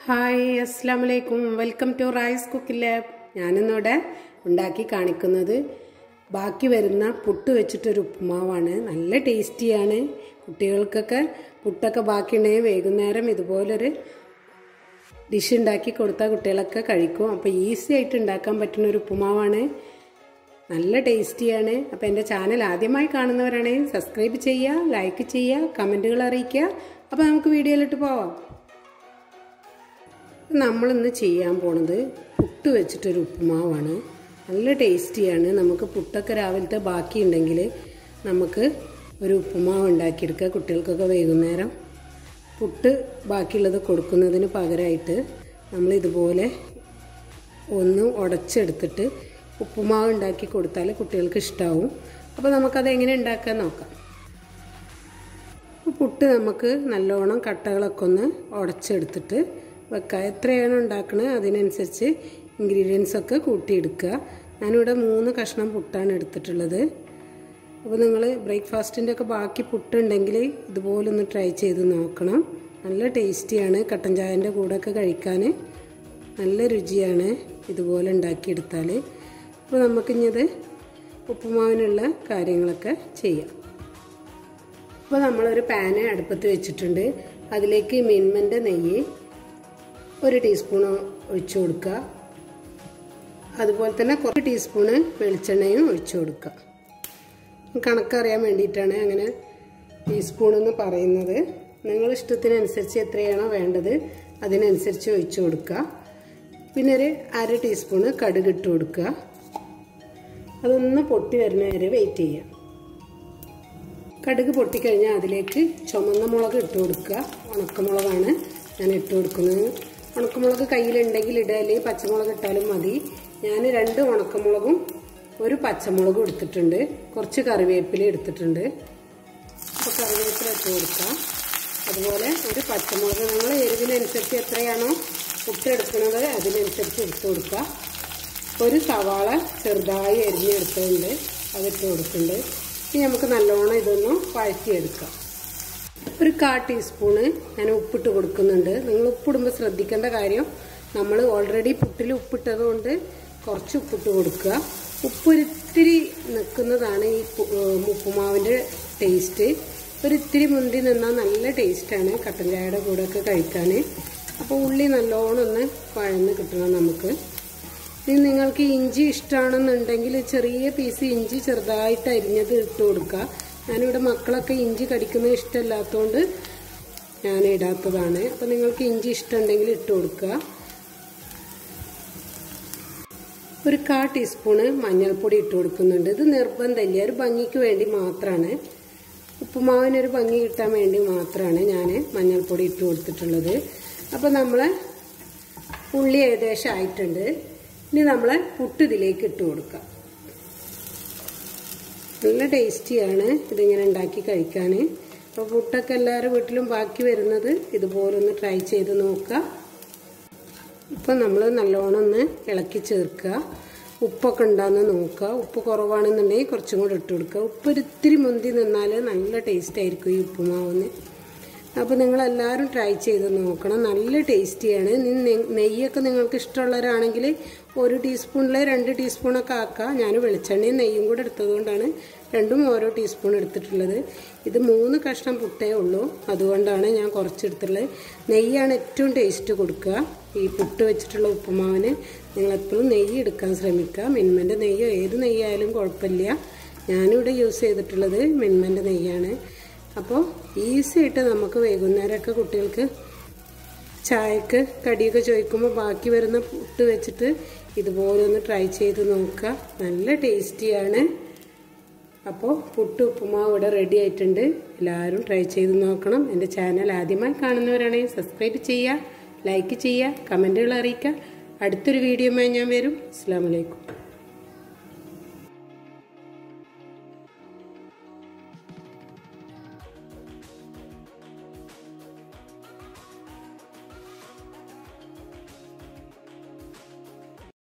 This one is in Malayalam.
ഹായ് അസ്സാം വലൈക്കും welcome to rice cooking lab ഞാനിന്നിവിടെ ഉണ്ടാക്കി കാണിക്കുന്നത് ബാക്കി വരുന്ന പുട്ട് വെച്ചിട്ടൊരു ഉപ്പുമാവാണ് നല്ല ടേസ്റ്റിയാണ് കുട്ടികൾക്കൊക്കെ പുട്ടൊക്കെ ബാക്കിയുണ്ടെങ്കിൽ വൈകുന്നേരം ഇതുപോലൊരു ഡിഷ് ഉണ്ടാക്കി കൊടുത്താൽ കുട്ടികളൊക്കെ കഴിക്കും അപ്പോൾ ഈസി ആയിട്ട് ഉണ്ടാക്കാൻ പറ്റുന്ന ഒരു ഉപ്പുമാവാണ് നല്ല ടേസ്റ്റിയാണ് അപ്പോൾ എൻ്റെ ചാനൽ ആദ്യമായി കാണുന്നവരാണെങ്കിൽ സബ്സ്ക്രൈബ് ചെയ്യുക ലൈക്ക് ചെയ്യുക കമൻറ്റുകൾ അറിയിക്കുക അപ്പോൾ നമുക്ക് വീഡിയോയിലിട്ട് പോവാം നമ്മളിന്ന് ചെയ്യാൻ പോണത് പുട്ട് വെച്ചിട്ടൊരു ഉപ്പുമാവാണ് നല്ല ടേസ്റ്റിയാണ് നമുക്ക് പുട്ടൊക്കെ രാവിലത്തെ ബാക്കിയുണ്ടെങ്കിൽ നമുക്ക് ഒരു ഉപ്പുമാവ് ഉണ്ടാക്കിയെടുക്കുക കുട്ടികൾക്കൊക്കെ വൈകുന്നേരം പുട്ട് ബാക്കിയുള്ളത് കൊടുക്കുന്നതിന് പകരമായിട്ട് നമ്മൾ ഇതുപോലെ ഒന്ന് ഉടച്ചെടുത്തിട്ട് ഉപ്പുമാവ് ഉണ്ടാക്കി കൊടുത്താൽ കുട്ടികൾക്ക് ഇഷ്ടമാവും അപ്പോൾ നമുക്കത് എങ്ങനെ ഉണ്ടാക്കാൻ നോക്കാം പുട്ട് നമുക്ക് നല്ലോണം കട്ടകളൊക്കെ ഒന്ന് ഉടച്ചെടുത്തിട്ട് വെക്കുക എത്രയാണ് ഉണ്ടാക്കുന്നത് അതിനനുസരിച്ച് ഇൻഗ്രീഡിയൻസ് ഒക്കെ കൂട്ടിയെടുക്കുക ഞാനിവിടെ മൂന്ന് കഷ്ണം പുട്ടാണ് എടുത്തിട്ടുള്ളത് അപ്പോൾ നിങ്ങൾ ബ്രേക്ക്ഫാസ്റ്റിൻ്റെ ഒക്കെ ബാക്കി പുട്ടുണ്ടെങ്കിൽ ഇതുപോലെ ഒന്ന് ട്രൈ ചെയ്ത് നോക്കണം നല്ല ടേസ്റ്റിയാണ് കട്ടൻ ചായൻ്റെ കൂടെയൊക്കെ കഴിക്കാൻ നല്ല രുചിയാണ് ഇതുപോലെ ഉണ്ടാക്കിയെടുത്താൽ അപ്പോൾ നമുക്കിഞ്ഞത് ഉപ്പുമാവിനുള്ള കാര്യങ്ങളൊക്കെ ചെയ്യാം അപ്പോൾ നമ്മളൊരു പാന് അടുപ്പത്ത് വെച്ചിട്ടുണ്ട് അതിലേക്ക് മിൻമൻ്റെ നെയ്യ് ഒരു ടീസ്പൂൺ ഒഴിച്ചു കൊടുക്കുക അതുപോലെ തന്നെ കുറച്ച് ടീസ്പൂണ് വെളിച്ചെണ്ണയും ഒഴിച്ചു കൊടുക്കുക കണക്കറിയാൻ വേണ്ടിയിട്ടാണ് അങ്ങനെ ടീസ്പൂൺ എന്ന് പറയുന്നത് നിങ്ങൾ ഇഷ്ടത്തിനനുസരിച്ച് എത്രയാണോ വേണ്ടത് അതിനനുസരിച്ച് ഒഴിച്ചു കൊടുക്കുക പിന്നെ ഒരു അര ടീസ്പൂണ് കടുക് ഇട്ട് കൊടുക്കുക അതൊന്ന് പൊട്ടി വരുന്ന വരെ വെയിറ്റ് ചെയ്യുക കടുക് പൊട്ടിക്കഴിഞ്ഞാൽ അതിലേക്ക് ചുമന്ന മുളക് ഇട്ട് കൊടുക്കുക ഉണക്കമുളകാണ് ഞാൻ ഇട്ട് കൊടുക്കുന്നത് ഉണക്കമുളക് കയ്യിലുണ്ടെങ്കിൽ ഇടുക അല്ലെങ്കിൽ പച്ചമുളക് ഇട്ടാലും മതി ഞാൻ രണ്ട് ഉണക്കമുളകും ഒരു പച്ചമുളകും എടുത്തിട്ടുണ്ട് കുറച്ച് കറിവേപ്പില എടുത്തിട്ടുണ്ട് അപ്പോൾ കറിവേപ്പില ഇട്ട് കൊടുക്കാം അതുപോലെ ഒരു പച്ചമുളക് നിങ്ങൾ എരിവിനനുസരിച്ച് എത്രയാണോ പുട്ടെടുക്കുന്നത് അതിനനുസരിച്ച് എടുത്ത് കൊടുക്കുക ഒരു സവാള ചെറുതായി എരിഞ്ഞെടുത്തതുണ്ട് അതിട്ട് കൊടുക്കുന്നുണ്ട് ഇനി നമുക്ക് നല്ലോണം ഇതൊന്ന് വഴറ്റിയെടുക്കാം ഒരു കാ ടീസ്പൂണ് ഞാൻ ഉപ്പിട്ട് കൊടുക്കുന്നുണ്ട് നിങ്ങൾ ഉപ്പിടുമ്പോൾ ശ്രദ്ധിക്കേണ്ട കാര്യം നമ്മൾ ഓൾറെഡി പുട്ടിൽ ഉപ്പിട്ടത് കൊണ്ട് കുറച്ച് ഉപ്പിട്ട് കൊടുക്കുക ഉപ്പൊരിത്തിരി നിൽക്കുന്നതാണ് ഈ ഉപ്പുമാവിൻ്റെ ടേസ്റ്റ് ഒരിത്തിരി മുന്തി നിന്നാൽ നല്ല ടേസ്റ്റാണ് കട്ടൻ ചായയുടെ കൂടെയൊക്കെ കഴിക്കാൻ അപ്പോൾ ഉള്ളി നല്ലോണം ഒന്ന് വഴന്ന് കിട്ടണം നമുക്ക് ഇനി നിങ്ങൾക്ക് ഇഞ്ചി ഇഷ്ടമാണെന്നുണ്ടെങ്കിൽ ചെറിയ പീസ് ഇഞ്ചി ചെറുതായിട്ട് അരിഞ്ഞത് ഇട്ട് കൊടുക്കുക ഞാനിവിടെ മക്കളൊക്കെ ഇഞ്ചി കടിക്കുന്നത് ഇഷ്ടമല്ലാത്തതുകൊണ്ട് ഞാൻ ഇടാത്തതാണ് അപ്പോൾ നിങ്ങൾക്ക് ഇഞ്ചി ഇഷ്ടമുണ്ടെങ്കിൽ ഇട്ട് കൊടുക്കുക ഒരു കാ ടീസ്പൂണ് മഞ്ഞൾപ്പൊടി ഇട്ട് കൊടുക്കുന്നുണ്ട് ഇത് നിർബന്ധമില്ല ഒരു ഭംഗിക്ക് വേണ്ടി മാത്രമാണ് ഉപ്പുമാവിനൊരു ഭംഗി കിട്ടാൻ വേണ്ടി മാത്രമാണ് ഞാൻ മഞ്ഞൾപ്പൊടി ഇട്ട് കൊടുത്തിട്ടുള്ളത് അപ്പോൾ നമ്മൾ ഉള്ളി ഏകദേശം ആയിട്ടുണ്ട് ഇനി നമ്മൾ പുട്ട് ഇതിലേക്ക് ഇട്ട് കൊടുക്കാം നല്ല ടേസ്റ്റിയാണ് ഇതിങ്ങനെ ഉണ്ടാക്കി കഴിക്കാൻ അപ്പോൾ പുട്ടൊക്കെ എല്ലാവരുടെ വീട്ടിലും ബാക്കി വരുന്നത് ഇതുപോലൊന്ന് ട്രൈ ചെയ്ത് നോക്കുക ഇപ്പം നമ്മൾ നല്ലോണം ഒന്ന് ഇളക്കി ചേർക്കുക ഉപ്പൊക്കെ ഉണ്ടാകുന്ന നോക്കുക ഉപ്പ് കുറവാണെന്നുണ്ടെങ്കിൽ കുറച്ചും കൂടെ ഇട്ട് കൊടുക്കുക ഉപ്പ് ഒരിത്തിരി മുന്തി നിന്നാൽ നല്ല ടേസ്റ്റ് ആയിരിക്കും ഈ ഉപ്പുമാവിന് അപ്പോൾ നിങ്ങളെല്ലാവരും ട്രൈ ചെയ്ത് നോക്കണം നല്ല ടേസ്റ്റിയാണ് നെയ്യൊക്കെ നിങ്ങൾക്ക് ഇഷ്ടമുള്ളവരാണെങ്കിൽ ഒരു ടീസ്പൂണിൽ രണ്ട് ടീസ്പൂണൊക്കെ ആക്കാം ഞാൻ വെളിച്ചെണ്ണയും നെയ്യും കൂടെ എടുത്തതുകൊണ്ടാണ് രണ്ടും ഓരോ ടീസ്പൂൺ എടുത്തിട്ടുള്ളത് ഇത് മൂന്ന് കഷ്ണം പുട്ടേ ഉള്ളൂ അതുകൊണ്ടാണ് ഞാൻ കുറച്ചെടുത്തുള്ളത് നെയ്യാണ് ഏറ്റവും ടേസ്റ്റ് കൊടുക്കുക ഈ പുട്ട് വെച്ചിട്ടുള്ള ഉപ്പുമാവിന് നിങ്ങളെപ്പോഴും നെയ്യ് എടുക്കാൻ ശ്രമിക്കുക മിൻമൻ്റെ നെയ്യോ ഏത് നെയ്യായാലും കുഴപ്പമില്ല ഞാനിവിടെ യൂസ് ചെയ്തിട്ടുള്ളത് മിൻമൻ്റെ നെയ്യാണ് അപ്പോൾ ഈസി ആയിട്ട് നമുക്ക് വൈകുന്നേരമൊക്കെ കുട്ടികൾക്ക് ചായക്ക് കടിയൊക്കെ ചോദിക്കുമ്പോൾ ബാക്കി വരുന്ന പുട്ട് വെച്ചിട്ട് ഇതുപോലെ ഒന്ന് ട്രൈ ചെയ്ത് നോക്കുക നല്ല ടേസ്റ്റിയാണ് അപ്പോൾ പുട്ട് ഉപ്പുമാവ് ഇവിടെ റെഡി ആയിട്ടുണ്ട് എല്ലാവരും ട്രൈ ചെയ്ത് നോക്കണം എൻ്റെ ചാനൽ ആദ്യമായി കാണുന്നവരാണെങ്കിൽ സബ്സ്ക്രൈബ് ചെയ്യുക ലൈക്ക് ചെയ്യുക കമൻറ്റുകൾ അറിയിക്കുക അടുത്തൊരു വീഡിയോയുമായി ഞാൻ വരും അസ്സാം വലൈക്കും